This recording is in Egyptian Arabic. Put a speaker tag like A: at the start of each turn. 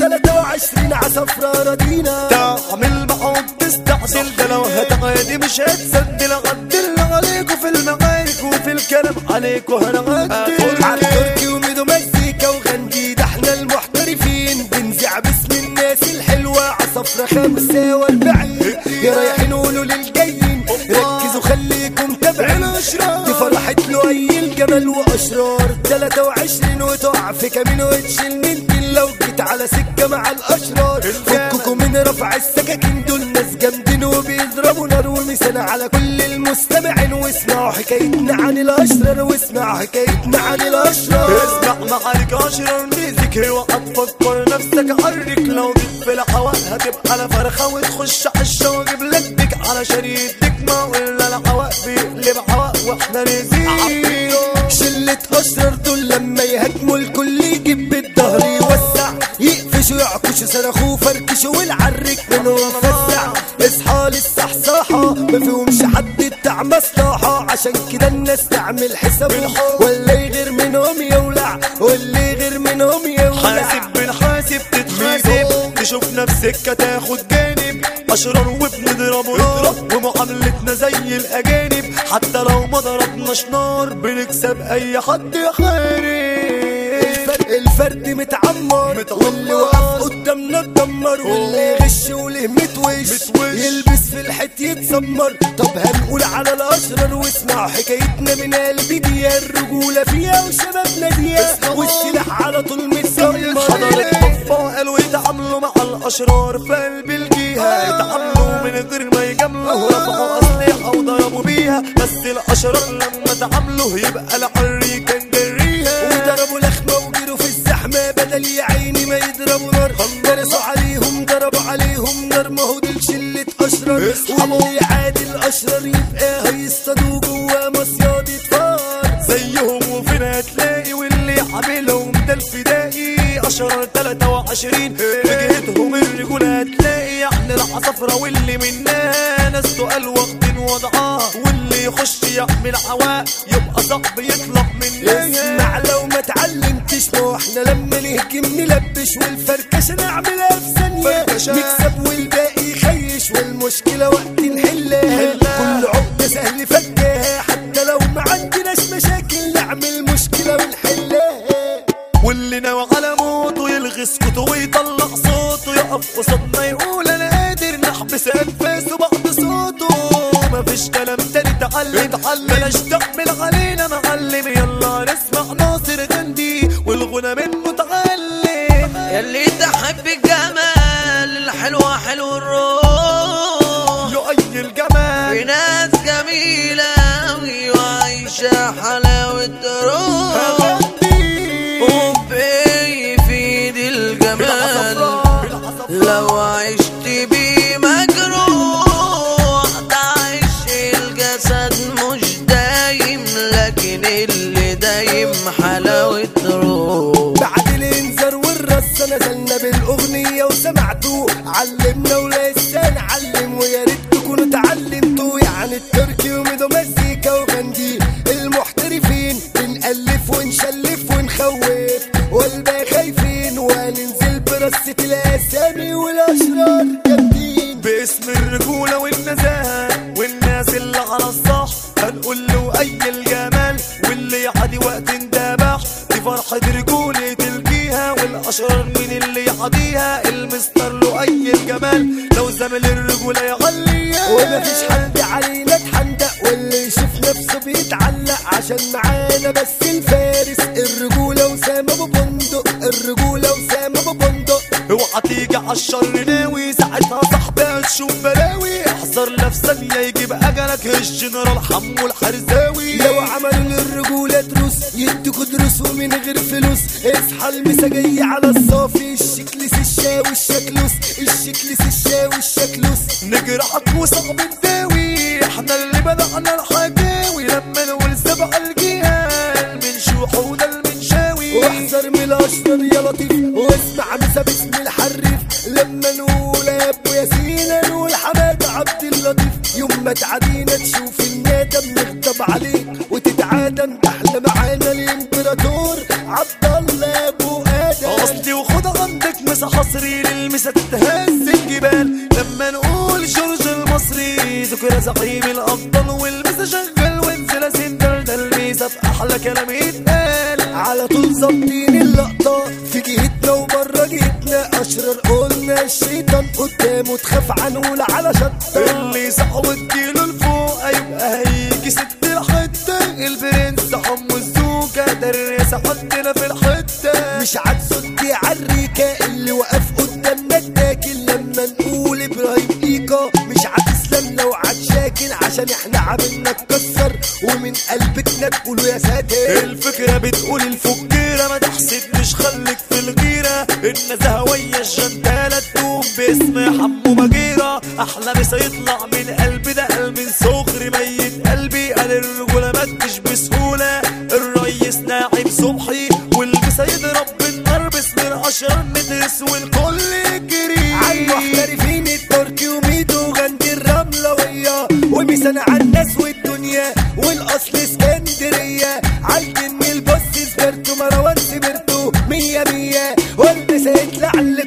A: 23 عصفرة ردينا
B: تعمل معهم تستعجل ده لو هتعادي مش هتسجل عدل عليكوا في المعارك وفي الكلام عليكوا هنعدل
A: عالتركي وميدو مزيكا وغنجي ده احنا المحترفين بنزع باسم الناس الحلوة عصفرة خمسة واربعين يا رايحين قولوا للجايين ركزوا خليكم تابعين دي فرحة لؤي الجمل واشرار 23 وتقع في كمين وتشيل من لو جيت على سكة مع الاشرار فككوا من رفع السكاكين دول ناس جامدين وبيضربوا نار ومثال على كل المستمعين واسمعوا حكايتنا عن الاشرار واسمعوا حكايتنا عن الاشرار
B: اسمع معارك اشرار ميزك اوعى تفكر نفسك حرك لو جيت في الهواء هتبقى على فرخة وتخش على الشو واجيب لك ديك على شريطك ما ولا الهواء بيقلب هواء واحنا نزيد
A: شلة أشرار دول لما يهاجموا الكل يجيب بالظهر يوسع يقفشوا يعكشوا صرخوا فركشوا والعرك منهم فزع اصحى للصحصاحة ما فيهمش حد بتاع مصلحة عشان كده الناس تعمل حسابهم ولا يغير منهم يولع واللي يغير منهم يولع
B: حاسب بالحاسب تتحاسب تشوف نفسك هتاخد جانب اشرار وبنضرب نار ومعاملتنا زي الاجانب حتى لو ما ضربناش نار بنكسب اي حد يحارب
A: الفرد, الفرد متعمر
B: متعمر.
A: واللي وقف قدامنا اتدمر واللي يغش وله متوش
B: متوش.
A: يلبس في الحيط يتسمر طب هنقول على الاشرار واسمعوا حكايتنا من قلبي دي الرجوله فيها وشبابنا دي والسلاح على طول متسمر
B: حضرت مفا قالوا يتعاملوا مع الاشرار في قلب الجيهه يتعاملوا من غير ما يجاملوا رفعوا اسلحه وضربوا بيها بس الاشرار لما تعاملوا يبقى العري كان جريها
A: وضربوا لخمة وجروا في الزحمة بدل يا عيني ما يضربوا نار درسوا عليهم ضربوا عليهم نار ما هو دول شلة أشرار واللي يعادي الأشرار يبقى هيصطادوا جوا مصيادة فار
B: زيهم وفين هتلاقي واللي عاملهم ده الفدائي اشرار 23 في جهتهم الرجولة هتلاقي يعني العصفرة واللي منها ناس تقال واخدين وضعها واللي يخش يعمل عواء يبقى صعب يطلع منها
A: اسمع لو ما اتعلمتش ما هو احنا لما نهجم نلبش والفركشة نعملها في ثانية
B: فركشة.
A: نكسب والباقي يخيش والمشكلة وقت نحلها
B: حلها.
A: كل عقدة سهل فكها حتى لو ما عندناش مشاكل نعمل مشكلة ونحلها
B: واللي ناوي على موته يلغي سكوته ويطلع صوته يقف قصادنا يقول انا قادر نحبس انفاسه بعد صوته مفيش كلام تاني تعلم تعلم بلاش تعمل علينا معلم يلا نسمع ناصر غندي والغنى منه متعلم
C: يلي تحب الجمال الحلوة حلو الروح
B: لؤي الجمال
C: في ناس جميلة أوي وعايشة حلاوة روح وبإيه يفيد الجمال لو عشت بيه مجروح تعيش الجسد مش دايم لكن اللي دايم حلاوة روح
A: بعد الانذار والرصة نزلنا بالاغنية وسمعتوه علمنا ولسه نعلم ويا ريت تكونوا اتعلمتوا يعني التركي وميدو مزيكا وغندي المحترفين بنألف ونشلف ونخوف والباقي خايفين وهننزل برصة الاسامي والاشرار جامدين
B: باسم الرجولة والنزاهة والناس اللي على الصح هنقول له أي الجمال واللي يعدي وقت اندبح دي فرحة رجولة الجيهة والأشرار من اللي يعديها المستر له أي الجمال لو زمل الرجولة يغليها
A: ومفيش حد علينا اتحندق واللي يشوف نفسه بيتعلق عشان معانا بس الفارس الرجولة وسام ابو بندق الرجولة وسام ابو بندق
B: اوعى تيجي عالشر ناوي ساعتها صاحبي هتشوف بلاوي احذر نفسك يا يجيب اجلك الجنرال حمو الحرزاوي
A: لو عملوا للرجولة دروس يدوكوا دروس ومن غير فلوس اصحى المسا جاي على الصافي الشكلس الشاوي الشكلوس الشكلس الشاوي الشكلوس
B: نجرحك وصعب نداوي احنا اللي بدأنا الحكاوي لما نقول سبع الجيال من شوحونا المنشاوي
A: واحذر من الاشرار يا لطيف واسمع مسا باسم الحريف لما نقول يا ابو ياسين نقول حماد عبد اللطيف يوم ما تعدينا تشوف الندم نغضب عليك وتتعادى احلى معانا الامبراطور عبد الله ابو ادم
B: اصلي وخد عند عندك مسا حصري للمسا تتهز الجبال لما نقول جورج المصري ذكر زعيم الأفضل والمسا شغال وانزل سندر ده الميزة في أحلى كلام يتقال
A: على طول ظابطين اللقطة في جهتنا وبره جهتنا أشرار قلنا الشيطان قدامه تخاف عنه على شطة
B: اللي صحو اديله لفوق هيبقى هيجي ست الحتة البرنس حمو الزوجة ده الرئاسة حطنا في الحتة
A: مش عالصدي عالريكة اللي وقف قدامنا التاكل لما نقول ابراهيم ايكا مش هتسلم لو عتشاكل عشان احنا عاملنا تكسر ومن قلبتنا تقولوا يا ساتر
B: الفكرة بتقول الفكيرة ما تحسدنيش خليك في الغيرة النزهوية الجندالة تقوم باسم حمو بجيرة أحلى مسا يطلع من قلبي ده قلب صغري ميت قلبي قال الرجولة ما تجيش بسهولة الريس ناعم صبحي والمسا يضرب بالنار باسم الأشرار ندرس والكل يجري
A: عالمحترفين التركي وميدو وغند الرملوية ومثال على الناس والدنيا والاصل اسكندرية عالجن البص سبرتو مروان سبرتو مية مية والمسا يطلع